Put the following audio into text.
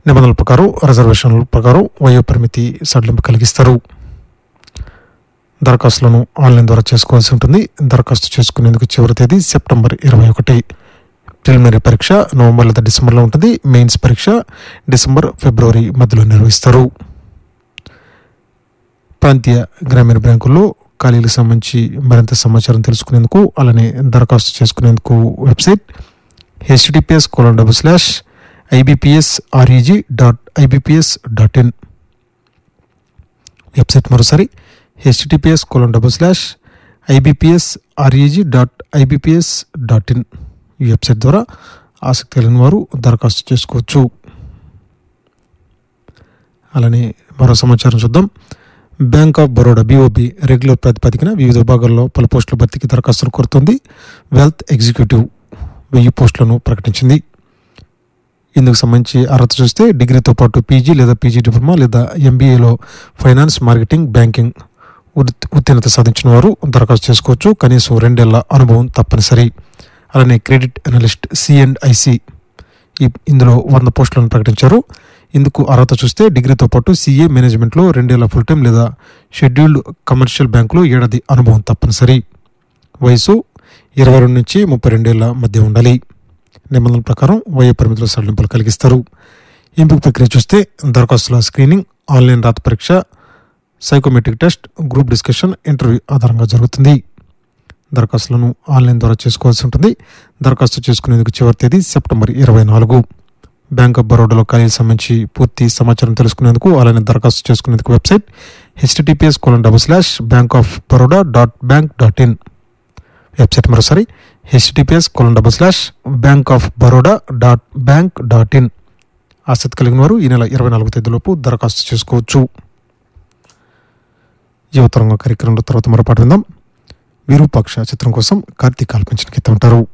నిబంధనల ప్రకారం రిజర్వేషన్ల ప్రకారం వయో పరిమితి సడలింపు కలిగిస్తారు దరఖాస్తులను ఆన్లైన్ ద్వారా చేసుకోవాల్సి ఉంటుంది దరఖాస్తు చేసుకునేందుకు చివరి తేదీ సెప్టెంబర్ ఇరవై ఒకటి ప్రిలిమినరీ పరీక్ష నవంబర్ లేదా డిసెంబర్లో ఉంటుంది మెయిన్స్ పరీక్ష డిసెంబర్ ఫిబ్రవరి మధ్యలో నిర్వహిస్తారు ప్రాంతీయ గ్రామీణ బ్యాంకుల్లో ఖాళీలకు సంబంధించి మరింత సమాచారం తెలుసుకునేందుకు అలానే దరఖాస్తు చేసుకునేందుకు website HTTPS colon double slash IBPS REG dot IBPS dot in website మరోసారి HTTPS colon double slash IBPS REG dot IBPS dot in ఈ వెబ్సైట్ ద్వారా ఆసక్తి కలిగిన వారు దరఖాస్తు చేసుకోవచ్చు అలానే మరో సమాచారం చూద్దాం bank of Baroda BOB regular ప్రాతిపదికన వివిధ విభాగాల్లో పలు పోస్టుల భర్తీకి దరఖాస్తులు కోరుతోంది వెల్త్ ఎగ్జిక్యూటివ్ వెయ్యి పోస్టులను ప్రకటించింది ఇందుకు సంబంధించి అర్హత చూస్తే డిగ్రీతో పాటు పీజీ లేదా పీజీ డిప్లొమా లేదా ఎంబీఏలో ఫైనాన్స్ మార్కెటింగ్ బ్యాంకింగ్ ఉత్- ఉత్తీర్ణత సాధించిన వారు దరఖాస్తు చేసుకోవచ్చు కనీసం రెండేళ్ల అనుభవం తప్పనిసరి అలానే క్రెడిట్ అనలిస్ట్ సిఎండ్ఐసి ఈ ఇందులో వంద పోస్టులను ప్రకటించారు ఇందుకు అర్హత చూస్తే డిగ్రీతో పాటు సీఏ మేనేజ్మెంట్లో రెండేళ్ల ఫుల్ టైం లేదా షెడ్యూల్డ్ కమర్షియల్ బ్యాంకులో ఏడాది అనుభవం తప్పనిసరి వయసు ఇరవై రెండు నుంచి ముప్పై రెండేళ్ల మధ్య ఉండాలి నిబంధనల ప్రకారం వయో పరిమితుల సడలింపులు కలిగిస్తారు ఎంపిక ప్రక్రియ చూస్తే దరఖాస్తుల స్క్రీనింగ్ ఆన్లైన్ రాత పరీక్ష psychometric test group discussion interview ఆధారంగా జరుగుతుంది దరఖాస్తులను ఆన్లైన్ ద్వారా చేసుకోవాల్సి ఉంటుంది దరఖాస్తు చేసుకునేందుకు చివరి తేదీ సెప్టెంబర్ ఇరవై నాలుగు బ్యాంక్ ఆఫ్ బరోడాలో ఖాళీకి సంబంధించి పూర్తి సమాచారం తెలుసుకునేందుకు అలానే దరఖాస్తు చేసుకునేందుకు website HTTPS colon double slash bank of Baroda dot bank dot in website మరోసారి HTTPS colon double slash bank of Baroda dot bank dot in ఆసక్తి కలిగిన వారు ఈ నెల ఇరవై నాలుగు తేదీలోపు దరఖాస్తు చేసుకోవచ్చు యువతరంగ కార్యక్రమంలో తర్వాత మరో పాట విందాం విరూపాక్ష చిత్రం కోసం కార్తీక్ కల్పించిన గీతం ఉంటారు